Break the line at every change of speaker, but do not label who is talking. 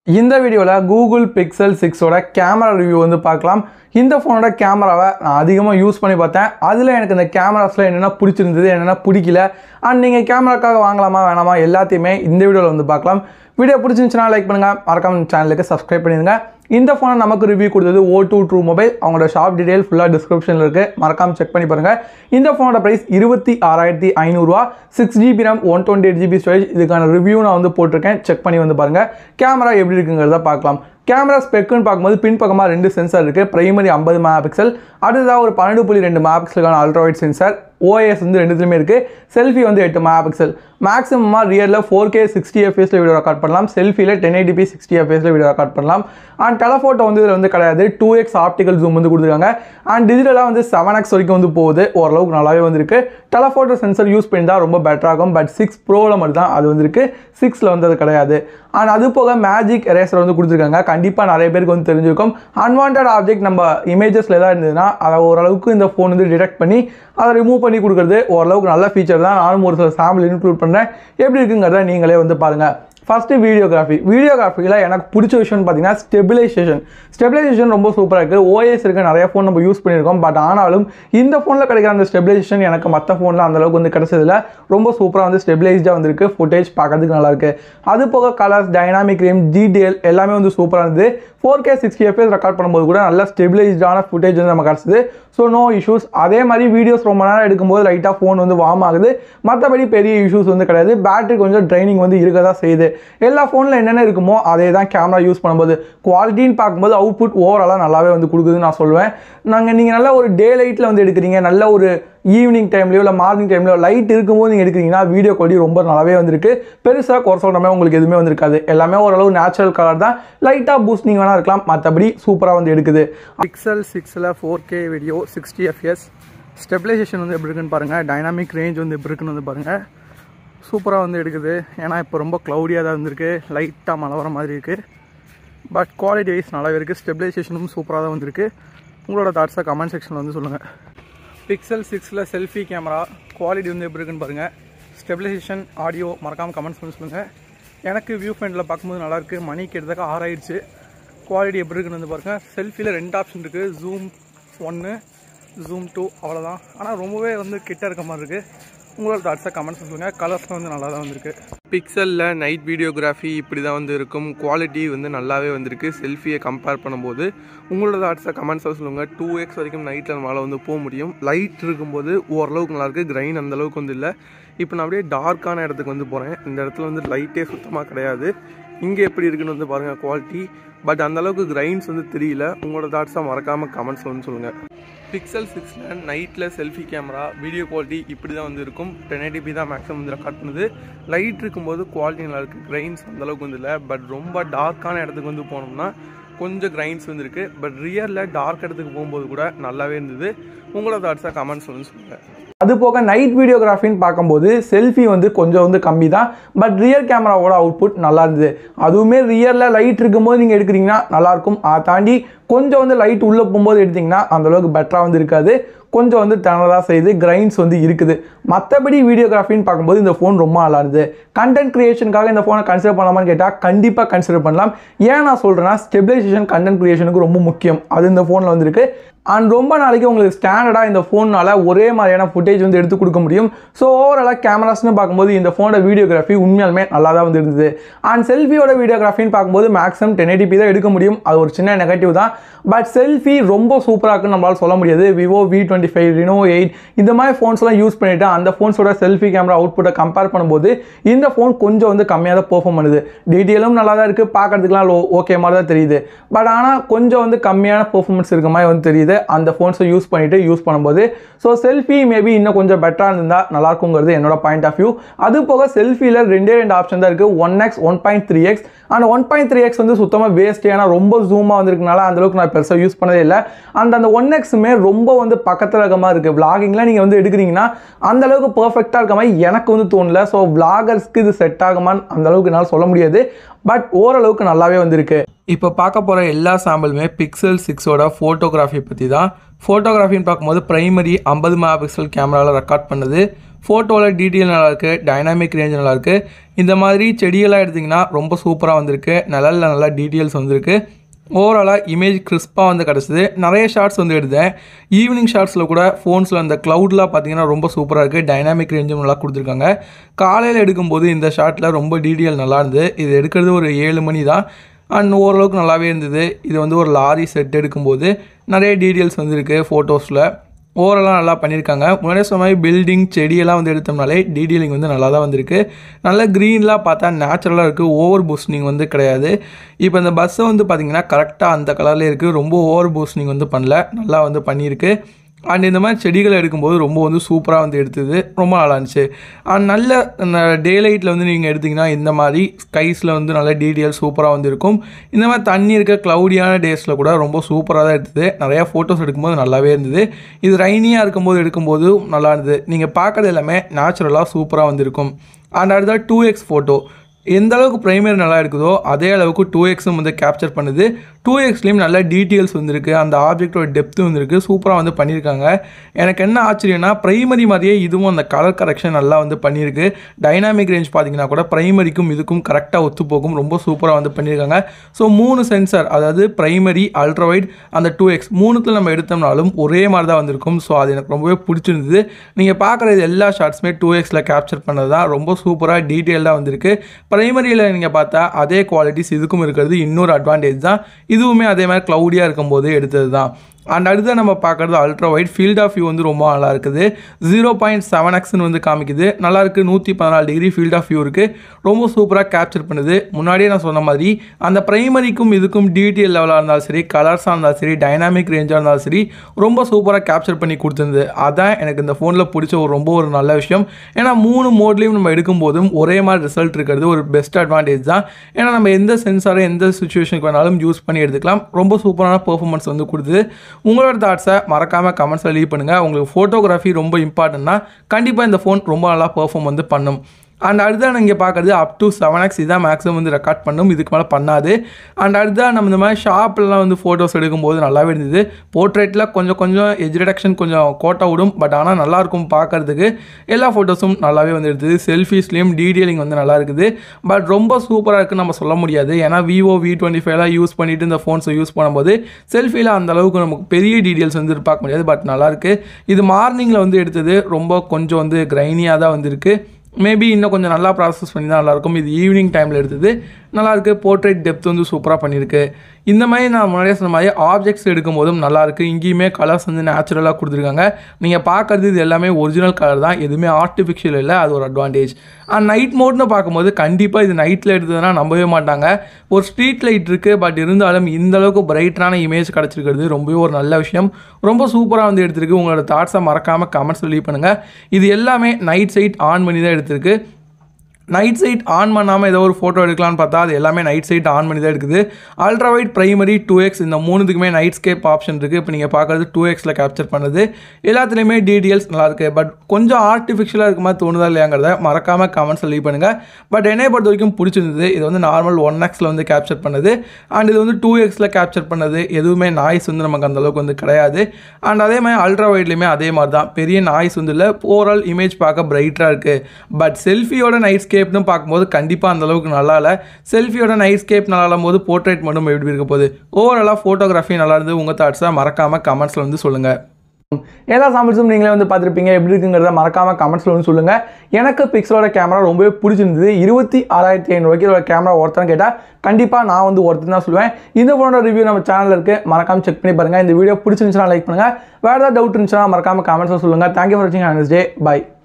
இந்த வீடியோவில் Google Pixel சிக்ஸோட கேமரா ரிவ்யூ வந்து பார்க்கலாம் இந்த ஃபோனோட கேமராவை நான் அதிகமாக யூஸ் பண்ணி பார்த்தேன் அதில் எனக்கு இந்த கேமராஸில் என்னென்ன பிடிச்சிருந்தது என்னென்ன பிடிக்கல அண்ட் நீங்கள் கேமராக்காக வாங்கலாமா வேணாமா எல்லாத்தையுமே இந்த வீடியோவில் வந்து பார்க்கலாம் வீடியோ பிடிச்சிருந்துச்சுன்னா லைக் பண்ணுங்கள் மறக்காம சேனலுக்கு சப்ஸ்கிரைப் பண்ணிடுங்க இந்த ஃபோனை நமக்கு ரிவ்யூ கொடுத்தது ஓ டூ ட்ரூ மொபைல் அவங்களோட ஷாப் டீடைல் ஃபுல்லாக டிஸ்கிரிப்ஷனில் இருக்குது மறக்காம செக் பண்ணி பாருங்கள் இந்த ஃபோனோட ப்ரைஸ் இருபத்தி ஆறாயிரத்தி ஐநூறுரூவா six GB RAM one twenty eight GB storage இதுக்கான ரிவ்யூ நான் வந்து போட்டிருக்கேன் செக் பண்ணி வந்து பாருங்கள் கேமரா எப்படி இருக்குங்கிறத பார்க்கலாம் கேமரா ஸ்பெக்குன்னு பார்க்கும்போது பின்பக்கமாக ரெண்டு சென்சார் இருக்குது பிரைமரி ஐம்பது மெகா பிக்சல் அடுத்ததாக ஒரு பன்னெண்டு புள்ளி ரெண்டு மெகா பிக்சலுக்கான அல்ட்ராவைட் சென்சார் ஓஎஸ் வந்து ரெண்டுத்துலையுமே இருக்குது செல்ஃபி வந்து எட்டு மெகா பிக்சல் மேக்ஸிமமாக ரியரில் ஃபோர் கே சிக்ஸ்டி எஃப்எஸில் வீடியோ ரெக்கார்ட் பண்ணலாம் செல்ஃபியில் டென் எயிட்டிபி சிக்ஸ்டி எஃப்எஸில் வீடியோ ரெக்கார்ட் பண்ணலாம் அண்ட் டெலஃபோட்டோ வந்து இதில் வந்து கிடையாது டூ எக்ஸ் ஆப்டிக்கல் ஜூம் வந்து கொடுத்துருக்காங்க அண்ட் டிஜிட்டலாக வந்து செவன் எக்ஸ் வரைக்கும் வந்து போகுது ஓரளவுக்கு நல்லாவே வந்திருக்கு டெலஃபோட்டோ சென்சர் யூஸ் பண்ணி தான் ரொம்ப பெட்டராகும் பட் சிக்ஸ் ப்ரோவில் மட்டும் தான் அது வந்திருக்கு சிக்ஸில் வந்து அது கிடையாது அண்ட் அது போக மேஜிக் எரேசர் வந்து கொடுத்துருக்காங்க கண்டிப்பாக நிறைய பேருக்கு வந்து தெரிஞ்சிருக்கும் அன்வான்ட் ஆப்ஜெக்ட் நம்ம இமேஜஸில் ஏதாவது இருந்ததுன்னா அதை ஓரளவுக்கு இந்த ஃபோன் வந்து டிடெக்ட் பண்ணி அதை ரிமூவ் பண்ணி கொடுக்குறது ஓரளவுக்கு நல்ல ஃபீச்சர் தான் நானும் ஒரு சில சாம்பிள் இன்க்ளூட் பண்ணுறேன் எப்படி இருக்குங்கிறத நீங்களே வந்து பாருங்கள் ஃபஸ்ட்டு வீடியோகிராஃபி வீடியோகிராஃபியில் எனக்கு பிடிச்ச விஷயம்னு பார்த்தீங்கன்னா ஸ்டெபிலைசேஷன் ஸ்டெபிலைசேஷன் ரொம்ப சூப்பராக இருக்குது ஓஎஸ் இருக்க நிறைய ஃபோன் நம்ம யூஸ் பண்ணியிருக்கோம் பட் ஆனாலும் இந்த ஃபோனில் கிடைக்கிற அந்த ஸ்டெபிலைசேஷன் எனக்கு மற்ற ஃபோனில் அந்தளவுக்கு வந்து கிடைச்சதில்ல ரொம்ப சூப்பராக வந்து ஸ்டெபிலைஸ்டாக வந்திருக்கு ஃபுட்டேஜ் பார்க்கறதுக்கு நல்லாயிருக்கு அது போக கலர்ஸ் டைனாமிக் ரேம் ஜிடிஎல் எல்லாமே வந்து சூப்பராக இருந்தது four K sixty FS record பண்ணும்போது கூட நல்லா ஸ்டெபிலைஸ்டான ஃபுட்டேஜ் வந்து நம்ம கிடச்சிது ஸோ நோ இஷ்யூஸ் அதே மாதிரி வீடியோஸ் ரொம்ப நேரம் எடுக்கும்போது லைட்டாக ஃபோன் வந்து வார்ம் ஆகுது மற்றபடி பெரிய இஷ்யூஸ் வந்து கிடையாது பேட்டரி கொஞ்சம் ட்ரைனிங் வந்து இருக்க தான் செய்யுது எல்லா ஃபோனில் என்னென்ன இருக்குமோ அதே தான் கேமரா யூஸ் பண்ணும்போது குவாலிட்டின்னு பார்க்கும்போது அவுட்புட் ஓவராலாக நல்லாவே வந்து கொடுக்குதுன்னு நான் சொல்லுவேன் நாங்கள் நீங்கள் நல்ல ஒரு டே லைட்டில் வந்து எடுக்கிறீங்க நல்ல ஒரு ஈவினிங் டைம்லையோ இல்லை மார்னிங் டைம்லையோ லைட் இருக்கும்போது நீங்கள் எடுக்கிறீங்கன்னா வீடியோ குவாலிட்டி ரொம்ப நல்லாவே வந்திருக்கு பெருசாக குறை சொல்கிற மாதிரி உங்களுக்கு எதுவுமே வந்திருக்காது எல்லாமே ஓரளவு நேச்சுரல் கலர் தான் லைட்டாக பூஸ்டிங் வேணால் இருக்கலாம் மற்றபடி சூப்பராக வந்து எடுக்குது பிக்சல் சிக்ஸில் four K video sixty FS stabilisation வந்து எப்படி இருக்குன்னு பாருங்கள் டைனாமிக் ரேஞ்ச் வந்து எப்படி இருக்குன்னு வந்து பாருங்கள் சூப்பராக வந்து எடுக்குது ஏன்னா இப்போ ரொம்ப க்ளவுடியாக தான் வந்திருக்கு லைட்டாக மழை வர மாதிரி இருக்குது பட் குவாலிட்டி வைஸ் நல்லாவே இருக்குது ஸ்டெபிலைசேஷனும் சூப்பராக தான் வந்திருக்கு உங்களோட தாட்ஸை கமெண்ட் செக்ஷனில் வந்து சொல்லுங்கள் பிக்சல் சிக்ஸில் செல்ஃபி கேமரா குவாலிட்டி வந்து எப்படி இருக்குன்னு பாருங்கள் ஸ்டெபிலைசேஷன் ஆடியோ மறக்காமல் கமெண்ட்ஸ் பண்ணி சொல்லுங்கள் எனக்கு வியூ ஃப்ரெண்டில் பார்க்கும்போது நல்லாயிருக்கு மணி கிட்டத்தட்ட ஆறாயிடுச்சு குவாலிட்டி எப்படி இருக்குன்னு வந்து பாருங்கள் செல்ஃபியில் ரெண்டு ஆப்ஷன் இருக்குது ஜூம் ஒன்று ஜூம் டூ அவ்வளோதான் ஆனால் ரொம்பவே வந்து கிட்ட இருக்க மாதிரி இருக்குது உங்களோட தாட்ஸை கமெண்ட்ஸ் சொல்லுங்கள் கலர்ஸ் வந்து நல்லா தான் வந்திருக்கு பிக்சலில் நைட் வீடியோகிராஃபி இப்படி தான் வந்து இருக்கும் குவாலிட்டி வந்து நல்லாவே வந்திருக்கு செல்ஃபியை கம்பேர் பண்ணும்போது உங்களோட தாட்ஸை கமெண்ட்ஸாக சொல்லுங்கள் டூ எக்ஸ் வரைக்கும் நைட்டில் நம்மளால் வந்து போக முடியும் லைட் இருக்கும்போது ஓரளவுக்கு நல்லாயிருக்கு கிரைன் அந்தளவுக்கு வந்து இல்லை இப்போ நான் அப்படியே டார்க்கான இடத்துக்கு வந்து போகிறேன் இந்த இடத்துல வந்து லைட்டே சுத்தமாக கிடையாது இங்கே எப்படி இருக்குன்னு வந்து பாருங்கள் குவாலிட்டி பட் அந்தளவுக்கு கிரைன்ஸ் வந்து தெரியல உங்களோட தாட்ஸாக மறக்காமல் கமெண்ட்ஸ் வந்து சொல்லுங்கள் பிக்சல் சிக்ஸில் நைட்டில் செல்ஃபி கேமரா வீடியோ குவாலிட்டி இப்படி தான் வந்து இருக்கும் டென் எயிட்டிபி தான் மேக்ஸிமம் வந்து ரெக்கார்ட் பண்ணுது லைட் இருக்கும்போது குவாலிட்டி நல்லா இருக்குது கிரைன்ஸ் அந்தளவுக்கு வந்து இல்லை பட் ரொம்ப டார்க்கான இடத்துக்கு வந்து போனோம்னா கொஞ்சம் கிரைன்ஸ் வந்து இருக்குது பட் ரியரில் டார்க் இடத்துக்கு போகும்போது கூட நல்லாவே இருந்தது உங்களோட தாட்ஸாக கமெண்ட்ஸ் வந்து சொல்லுங்கள் அது போக நைட் வீடியோகிராஃபின்னு பார்க்கும்போது செல்ஃபி வந்து கொஞ்சம் வந்து கம்மி தான் பட் ரியர் கேமராவோட அவுட்புட் நல்லா இருந்தது அதுவுமே ரியரில் லைட் இருக்கும்போது நீங்கள் எடுக்கிறீங்கன்னா நல்லாயிருக்கும் அதை தாண்டி கொஞ்சம் வந்து லைட் உள்ளே போகும்போது எடுத்திங்கன்னா அந்தளவுக்கு பெட்டராக வந்து இருக்காது கொஞ்சம் வந்து திணறதாக செய்யுது கிரைன்ஸ் வந்து இருக்குது மற்றபடி வீடியோகிராஃபின்னு பார்க்கும்போது இந்த ஃபோன் ரொம்ப நல்லா இருந்தது கண்டென்ட் கிரியேஷனுக்காக இந்த ஃபோனை கன்சிடர் பண்ணலாமான்னு கேட்டால் கண்டிப்பாக கன்சிடர் பண்ணலாம் ஏன் நான் சொல்கிறேன்னா ஸ்டெபிலைசேஷன் கண்டென்ட் கிரியேஷனுக்கு ரொம்ப முக்கியம் அது இந்த ஃபோனில் வந்திருக்கு அண்ட் ரொம்ப நாளைக்கு உங்களுக்கு ஸ்டாண்டர்டாக இந்த ஃபோனால் ஒரே மாதிரியான ஃபுட்டேஜ் வந்து எடுத்து கொடுக்க முடியும் ஸோ ஓவராலாக கேமராஸ்னு பார்க்கும்போது இந்த ஃபோனோட வீடியோகிராஃபி உண்மையாலுமே நல்லா தான் வந்து இருந்தது அண்ட் செல்ஃபியோட வீடியோகிராஃபின்னு பார்க்கும்போது மேக்ஸிமம் டென் எயிட்டிபி தான் எடுக்க முடியும் அது ஒரு சின்ன நெகட்டிவ் தான் பட் செல்ஃபி ரொம்ப சூப்பராக இருக்குன்னு நம்மளால் சொல்ல முடியாது Vivo V twenty five Reno eight இந்த மாதிரி ஃபோன்ஸ்லாம் யூஸ் பண்ணிவிட்டு அந்த ஃபோன்ஸோட செல்ஃபி கேமரா அவுட்புட்டை கம்பேர் பண்ணும்போது இந்த ஃபோன் கொஞ்சம் வந்து கம்மியாக தான் பெர்ஃபார்ம் பண்ணுது டீட்டெயிலும் நல்லா தான் இருக்குது பார்க்கறதுக்குலாம் லோ ஓகே மாதிரி தான் தெரியுது பட் ஆனால் கொஞ்சம் வந்து கம்மியான பெர்ஃபார்மன்ஸ் இருக்க மாதிரி வந்து தெரியுது அந்த ஃபோன்ஸை யூஸ் பண்ணிவிட்டு யூஸ் பண்ணும்போது ஸோ செல்ஃபி மேபி இன்னும் கொஞ்சம் பெட்டராக இருந்தால் நல்லாயிருக்குங்கிறது என்னோட பாயிண்ட் ஆஃப் வியூ அது போக செல்ஃபியில் ரெண்டே ரெண்டு ஆப்ஷன் தான் இருக்குது one X one point three X and one point three X வந்து சுத்தமாக வேஸ்ட் ஏன்னா ரொம்ப ஜூமாக வந்திருக்கனால அந்தளவுக்கு நான் பெருசாக யூஸ் பண்ணதே இல்லை அண்ட் அந்த ஒன் எக்ஸுமே ரொம்ப வந்து பக்கத்தில் இருக்க மாதிரி இருக்குது விளாகிங்லாம் நீங்கள் வந்து எடுக்கிறீங்கன்னா அந்தளவுக்கு பர்ஃபெக்டாக இருக்க மாதிரி எனக்கு வந்து தோணல ஸோ விளாகர்ஸ்க்கு இது செட் ஆகுமான்னு அந்தளவுக்கு என்னால் சொல்ல முடியாது பட் ஓரளவுக்கு நல்லாவே வந்திருக்கு இப்போ பார்க்க போகிற எல்லா சாம்பிளுமே பிக்சல் சிக்ஸோட ஃபோட்டோகிராஃபி பற்றி தான் ஃபோட்டோகிராஃபின்னு பார்க்கும்போது ப்ரைமரி ஐம்பது மெகா பிக்சல் கேமராவில் ரெக்கார்ட் பண்ணுது ஃபோட்டோவில் டீட்டெயில் நல்லாயிருக்கு டைனாமிக் ரேஞ்ச் நல்லாயிருக்கு இந்த மாதிரி செடியெல்லாம் எடுத்திங்கன்னா ரொம்ப சூப்பராக வந்திருக்கு நிழலில் நல்லா டீட்டெயில்ஸ் வந்திருக்கு ஓவராலாக இமேஜ் கிறிஸ்பாக வந்து கிடச்சிது நிறைய ஷார்ட்ஸ் வந்து எடுத்தேன் ஈவினிங் ஷார்ட்ஸில் கூட ஃபோன்ஸில் அந்த க்ளவுட்லாம் பார்த்தீங்கன்னா ரொம்ப சூப்பராக இருக்குது டைனாமிக் ரேஞ்சும் நல்லா கொடுத்துருக்காங்க காலையில் எடுக்கும்போது இந்த ஷார்ட்டில் ரொம்ப டீட்டெயில் நல்லா இருந்தது இது எடுக்கிறது ஒரு ஏழு மணி தான் அண்ட் ஓரளவுக்கு நல்லாவே இருந்தது இது வந்து ஒரு லாரி செட் எடுக்கும்போது நிறைய டீட்டெயில்ஸ் வந்துருக்கு ஃபோட்டோஸில் ஓவராலாக நல்லா பண்ணியிருக்காங்க முன்னாடியே சொன்ன மாதிரி பில்டிங் செடியெல்லாம் வந்து எடுத்தோம்னாலே டீட்டெயிலிங் வந்து நல்லா தான் வந்திருக்கு நல்ல க்ரீன்லாம் பார்த்தா நேச்சுரலாக இருக்குது ஓவர் பூஸ்டிங் வந்து கிடையாது இப்போ இந்த பஸ்ஸை வந்து பார்த்திங்கன்னா கரெக்டாக அந்த கலரில் இருக்குது ரொம்ப ஓவர் பூஸ்டிங் வந்து பண்ணல நல்லா வந்து பண்ணியிருக்கு அண்ட் இந்த மாதிரி செடிகளை எடுக்கும்போது ரொம்ப வந்து சூப்பராக வந்து எடுத்தது ரொம்ப நல்லா இருந்துச்சு அண்ட் நல்ல டே லைட்டில் வந்து நீங்கள் எடுத்திங்கன்னா இந்த மாதிரி ஸ்கைஸில் வந்து நல்ல டீட்டெயில் சூப்பராக வந்து இருக்கும் இந்த மாதிரி தண்ணி இருக்க க்ளவுடியான டேஸில் கூட ரொம்ப சூப்பராக தான் எடுத்தது நிறையா ஃபோட்டோஸ் எடுக்கும்போது நல்லாவே இருந்தது இது ரைனியாக இருக்கும்போது எடுக்கும்போது நல்லா இருந்தது நீங்கள் பார்க்குறது எல்லாமே நேச்சுரலாக சூப்பராக வந்திருக்கும் அண்ட் அடுத்த டூ எக்ஸ் ஃபோட்டோ எந்த அளவுக்கு ப்ரைமரி நல்லா இருக்குதோ அதே அளவுக்கு டூ எக்ஸும் வந்து கேப்சர் பண்ணுது டூ எக்ஸ்லேயும் நல்ல டீட்டெயில்ஸ் வந்திருக்கு அந்த ஆப்ஜெக்டோட டெப்த்து வந்திருக்கு சூப்பராக வந்து பண்ணியிருக்காங்க எனக்கு என்ன ஆச்சரியம்னா ப்ரைமரி மாதிரியே இதுவும் அந்த கலர் கரெக்ஷன் நல்லா வந்து பண்ணியிருக்கு டைனாமிக் ரேஞ்ச் பார்த்தீங்கன்னா கூட ப்ரைமரிக்கும் இதுக்கும் கரெக்டாக ஒத்து போகும் ரொம்ப சூப்பராக வந்து பண்ணியிருக்காங்க ஸோ மூணு சென்சார் அதாவது ப்ரைமரி அல்ட்ராவைட் அந்த டூ எக்ஸ் மூணுத்தில் நம்ம எடுத்தோம்னாலும் ஒரே மாதிரி தான் வந்திருக்கும் ஸோ அது எனக்கு ரொம்பவே பிடிச்சிருந்தது நீங்கள் பார்க்குறது எல்லா ஷார்ட்ஸுமே டூ எக்ஸில் கேப்சர் பண்ணது தான் ரொம்ப சூப்பராக டீட்டெயில்டாக வந்திருக்கு ப்ரைமரியில் நீங்கள் பார்த்தா அதே குவாலிட்டிஸ் இதுக்கும் இருக்கிறது இன்னொரு அட்வான்டேஜ் தான் இதுவுமே அதே மாதிரி க்ளவுடியாக இருக்கும்போது எடுத்தது தான் அண்ட் அடுத்து நம்ம பார்க்குறது ultra wide field of view வந்து ரொம்ப நல்லா இருக்குது ஜீரோ பாயிண்ட் செவன் எக்ஸ்னு வந்து காமிக்குது நல்லா இருக்குது நூற்றி பதினாலு டிகிரி ஃபீல்ட் ஆஃப் வியூ இருக்குது ரொம்ப சூப்பராக கேப்சர் பண்ணுது முன்னாடியே நான் சொன்ன மாதிரி அந்த ப்ரைமரிக்கும் இதுக்கும் டீட்டெயில் லெவலாக இருந்தாலும் சரி கலர்ஸாக இருந்தாலும் சரி டைனாமிக் ரேஞ்சாக இருந்தாலும் சரி ரொம்ப சூப்பராக கேப்சர் பண்ணி கொடுத்துருந்தது அதான் எனக்கு இந்த ஃபோனில் பிடிச்ச ஒரு ரொம்ப ஒரு நல்ல விஷயம் ஏன்னா மூணு மோட்லேயும் நம்ம எடுக்கும்போதும் ஒரே மாதிரி ரிசல்ட் இருக்கிறது ஒரு பெஸ்ட் அட்வான்டேஜ் தான் ஏன்னா நம்ம எந்த சென்சாரை எந்த சுச்சுவேஷனுக்கு வேணாலும் யூஸ் பண்ணி எடுத்துக்கலாம் ரொம்ப சூப்பரான பெர்ஃபார்மன்ஸ் வந்து கொடுக்குது உங்களோட தாட்ஸை மறக்காமல் கமெண்ட்ஸில் லீவ் பண்ணுங்கள் உங்களுக்கு ஃபோட்டோகிராஃபி ரொம்ப இம்பார்ட்டன்னா கண்டிப்பாக இந்த ஃபோன் ரொம்ப நல்லா பெர்ஃபார்ம் வந்து பண்ணும் அண்ட் அடுத்தா நீங்கள் பார்க்குறது அப் டு செவன் எக்ஸ் இதான் மேக்ஸிமம் வந்து ரெக்கார்ட் பண்ணும் இதுக்கு மேலே பண்ணாது அண்ட் அடுத்தா நம்ம இந்த மாதிரி ஷாப்லலாம் வந்து ஃபோட்டோஸ் எடுக்கும்போது நல்லாவே இருந்தது போர்ட்ரேட்டில் கொஞ்சம் கொஞ்சம் எஜ் ரிடக்ஷன் கொஞ்சம் கோட்டை விடும் பட் ஆனால் நல்லாயிருக்கும் பார்க்குறதுக்கு எல்லா ஃபோட்டோஸும் நல்லாவே வந்து எடுத்தது செல்ஃபீஸ்லேயும் டீடெயிலிங் வந்து நல்லா இருக்குது பட் ரொம்ப சூப்பராக இருக்குன்னு நம்ம சொல்ல முடியாது ஏன்னா விவோ வி டுவெண்ட்டி ஃபைவ்லாம் யூஸ் பண்ணிட்டு இந்த ஃபோன்ஸை யூஸ் பண்ணும்போது செல்ஃபியில் அந்த அளவுக்கு நமக்கு பெரிய டீட்டெயில்ஸ் வந்து பார்க்க முடியாது பட் நல்லாயிருக்கு இது மார்னிங்கில் வந்து எடுத்தது ரொம்ப கொஞ்சம் வந்து கிரைனியாக தான் வந்திருக்கு மேபி இன்னும் கொஞ்சம் நல்லா ப்ராசஸ் பண்ணி தான் நல்லாயிருக்கும் இது ஈவினிங் டைமில் எடுத்தது நல்லாயிருக்கு போர்ட்ரேட் டெப்த் வந்து சூப்பராக பண்ணியிருக்கு இந்த மாதிரி நான் முன்னாடியே சொன்ன மாதிரி ஆப்ஜெக்ட்ஸ் எடுக்கும்போதும் நல்லாயிருக்கு இங்கேயுமே கலர்ஸ் வந்து நேச்சுரலாக கொடுத்துருக்காங்க நீங்கள் பார்க்குறது இது எல்லாமே ஒரிஜினல் கலர் தான் எதுவுமே ஆர்டிஃபிஷியல் இல்லை அது ஒரு அட்வான்டேஜ் அண்ட் நைட் மோட்னு பார்க்கும்போது கண்டிப்பாக இது நைட்டில் எடுத்ததுன்னா நம்பவே மாட்டாங்க ஒரு ஸ்ட்ரீட் லைட் இருக்குது பட் இருந்தாலும் இந்த அளவுக்கு பிரைட்டான இமேஜ் கிடச்சிருக்கிறது ரொம்பவே ஒரு நல்ல விஷயம் ரொம்ப சூப்பராக வந்து எடுத்திருக்கு உங்களோட தாட்ஸை மறக்காமல் கமெண்ட்ஸ் லீவ் பண்ணுங்கள் இது எல்லாமே நைட் சைட் ஆன் பண்ணி தான் எடுத்திருக்கு நைட் சைட் ஆன் பண்ணாமல் ஏதோ ஒரு ஃபோட்டோ எடுக்கலாம்னு பார்த்தா அது எல்லாமே நைட் சைட் ஆன் பண்ணி தான் எடுக்குது ultra wide primary two X இந்த மூணுத்துக்குமே நைட் ஸ்கேப் ஆப்ஷன் இருக்குது இப்போ நீங்கள் பார்க்குறது டூ எக்ஸில் கேப்சர் பண்ணுது எல்லாத்துலேயுமே டீட்டெயில்ஸ் நல்லாயிருக்கு பட் கொஞ்சம் ஆர்டிஃபிஷியலாக இருக்க மாதிரி தோணுதா இல்லையாங்கிறத மறக்காமல் கமெண்ட்ஸில் லீவ் பண்ணுங்கள் பட் என்னை பொறுத்த வரைக்கும் பிடிச்சிருந்தது இது வந்து நார்மல் ஒன் எக்ஸில் வந்து கேப்சர் பண்ணது அண்ட் இது வந்து டூ எக்ஸில் கேப்சர் பண்ணது எதுவுமே நாய்ஸ் வந்து நமக்கு அந்த அளவுக்கு வந்து கிடையாது அண்ட் அதே மாதிரி அல்ட்ரா வைட்லேயுமே அதே மாதிரி தான் பெரிய நாய்ஸ் வந்து இல்லை ஓவரால் இமேஜ் பார்க்க பிரைட்டாக இருக்குது பட் செல்ஃபியோட நைட் ஸ்கேப்னு பார்க்கும்போது கண்டிப்பாக அந்த அளவுக்கு நல்லா இல்லை செல்ஃபியோட நைட் ஸ்கேப் நல்லா இல்லாம போது போர்ட்ரேட் மட்டும் எப்படி இருக்க போகுது ஓவராலாக ஃபோட்டோகிராஃபி நல்லா இருந்து உங்கள் தாட்ஸை மறக்காமல் கமெண்ட்ஸில் வந்து சொல்லுங்கள் எல்லா சாம்பிள்ஸும் நீங்களே வந்து பார்த்துருப்பீங்க எப்படி இருக்குங்கிறத மறக்காமல் கமெண்ட்ஸில் வந்து சொல்லுங்கள் எனக்கு பிக்சலோட கேமரா ரொம்பவே பிடிச்சிருந்தது இருபத்தி ஆறாயிரத்தி ஐநூறுவாய்க்கு இதோட கேமரா ஒருத்தன் கேட்டால் கண்டிப்பாக நான் வந்து ஒருத்தன் தான் சொல்லுவேன் இந்த ஃபோனோட ரிவ்யூ நம்ம சேனலில் இருக்குது மறக்காமல் செக் பண்ணி பாருங்கள் இந்த வீடியோ பிடிச்சிருந்துச்சுன்னா லைக் பண்ணுங்கள் வேறு ஏதாவது டவுட் இருந்துச்சுன்னா மறக்காமல் கமெண்ட்ஸில் சொல்லுங்கள் தேங்க்யூ ஃபார் வாட்சிங் ஹேண்ட் டே பை